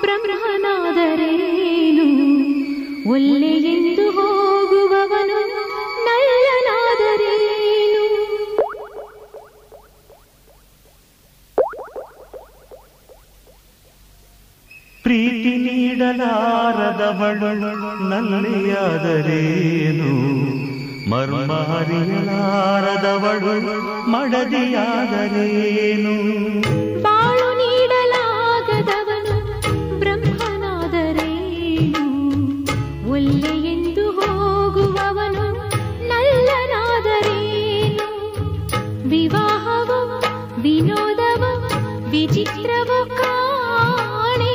ಬ್ರಹ್ಮನಾದರೇನು ಒಳ್ಳೆಯೆಂದು ಹೋಗುವವನು ನಲ್ಲನಾದರೇನು ಪ್ರೀತಿ ನೀಡಲಾರದವಳು ನಲ್ಲೆಯಾದರೇನು ಮರ್ಮ ಅರಿಯಲಾರದವಳು ಮಡದಿಯಾದರೇನು ಬಾಳು ನೀಡಲಾಗದವನು ಬ್ರಹ್ಮನಾದರೇನು ಒಳ್ಳೆಯೆಂದು ಹೋಗುವವನು ನಲ್ಲನಾದರೇನು ವಿವಾಹವು ವಿನೋದವು ವಿಚಿತ್ರವು ಕಾಣೆ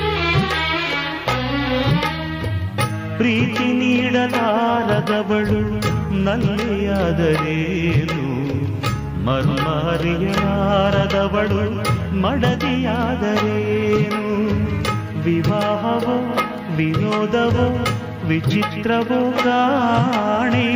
ಪ್ರೀತಿ ನೀಡಲಾರದವಳು ನಲ್ಲೆಯಾದರೇನು ಮರ್ಮ ಅರಿಯಲಾರದವಳು ಮಡದಿಯಾದರೇನು ವಿವಾಹವೋ ವಿನೋದವೋ ವಿಚಿತ್ರವೋ ಕಾಣೆ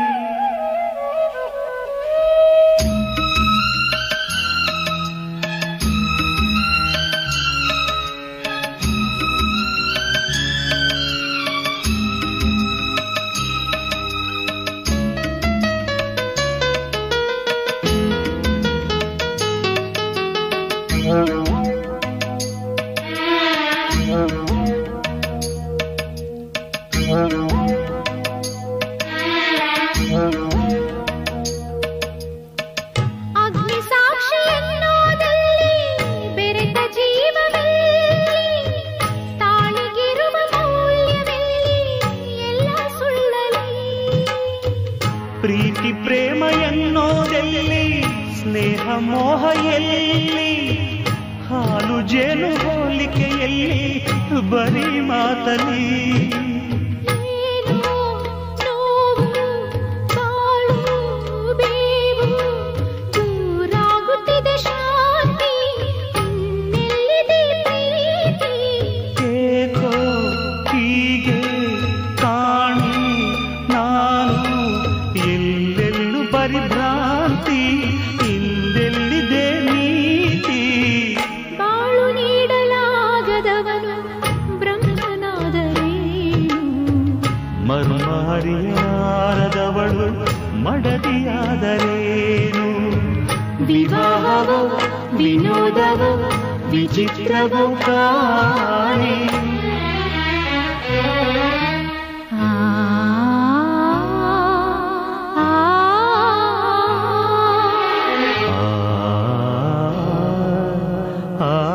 ಅಗ್ನಿ ಸಾಕ್ಷಿ ಎನ್ನುವುದಲ್ಲಿ ಬೆರೆತ ಜೀವವೆಲ್ಲಿ ತಾಳಿಗಿರುವ ಮೌಲ್ಯವೆಲ್ಲಿ ಎಲ್ಲ ಸುಳ್ಳಲಿ ಪ್ರೀತಿ ಪ್ರೇಮ ಎನ್ನೋದೆಲ್ಲಿ ಸ್ನೇಹ ಮೋಹ ಎಲ್ಲಿ ಹಾಲು ಜೇನು ಹೋಲಿಕೆಯಲ್ಲಿ ಬರೀ ಮಾತಲಿ ಏನೋ ನೋವು ಬಾಳು ಬೇವು ದೂರಾಗುತ್ತಿದೆ ಶಾಂತಿ ಇನ್ನೆಲ್ಲಿದೆ ಪ್ರೀತಿ ಏಕೋ ಹೀಗೆ ಕಾಣಿ ನಾನು ಎಲ್ಲೆಲ್ಲೂ ಪರಿಭ್ರಾಂತಿ ಹಿಂದೆಲ್ಲಿದೆ ನೀತಿ ಬಾಳು ನೀಡಲಾಗದವನು ಬ್ರಹ್ಮನಾದರೇನು ಮರ್ಮ ಅರಿಯಾರದವಳು ಮಡದಿಯಾದರೇನು ವಿವಾಹವೋ ವಿನೋದವೋ ವಿಚಿತ್ರವೋ ಕಾಣೆ ಆ ಆ ಆ ಆ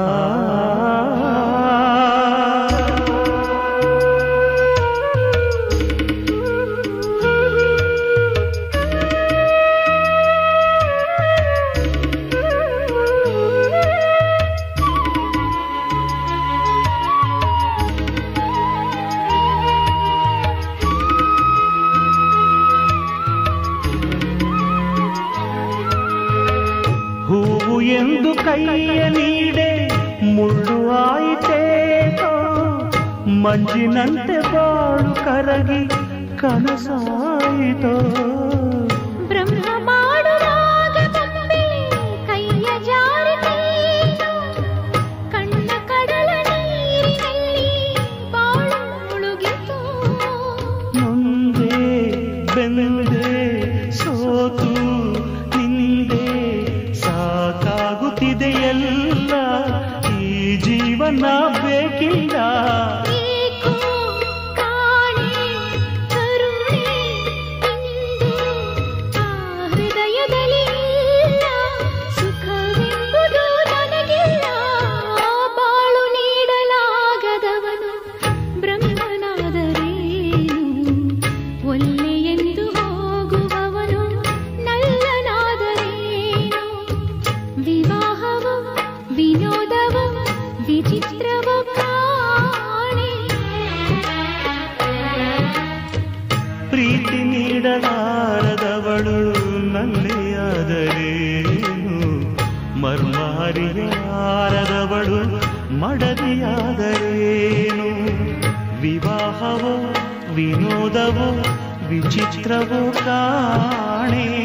ಹೂವು ಎಂದು ಕೈಯ ನೀಡೆ ಮುಳ್ಳು ಆಯಿತೇನೋ ಮಂಜಿನಂತೆ ಬಾಳು ಕರಗಿ ಕನಸಾಯಿತೋ ಬ್ರಹ್ಮ ಮಾಡುವಾಗ ಬೊಂಬೆ ಕೈಯ ಜಾರಿತೇನು ಕಣ್ಣ ಕಡಲ ನೀರಿನಲ್ಲಿ ಬಾಳು ಮುಳುಗಿತು ನೊಂದೆ ಬೆಂದೆ ಸೋತು ನಿಂದೆ ಸಾಕಾಗುತ್ತಿದೆ ಎಲ್ಲ ಈ ಜೀವನ ಬೇಕಿಲ್ಲ ಏಕೋ ಕಾಣೆ ಕರುಣೆ ಇಂದು ಆ ಹೃದಯದಲ್ಲಿ ಇಲ್ಲ ಸುಖವೆಂಬುದು ನನಗಿಲ್ಲ ಬಾಳು ನೀಡಲಾಗದವನು ಬ್ರಹ್ಮನಾದರೇನು ಒಳ್ಳೆಯೆಂದು ಹೋಗುವವನು ನಲ್ಲನಾದರೇನು ವಿವಾಹವು ವಿನೋದವು ವಿಚಿತ್ರವು ಕಾಣೆ ಪ್ರೀತಿ ನೀಡಲಾರದವಳು ನಲ್ಲೆಯಾದರೇನು ಮರ್ಮ ಅರಿಯಾರದವಳು ಮಡದಿಯಾದರೇನು ವಿವಾಹವೋ ವಿನೋದವೋ ವಿಚಿತ್ರವೋ ಕಾಣೆ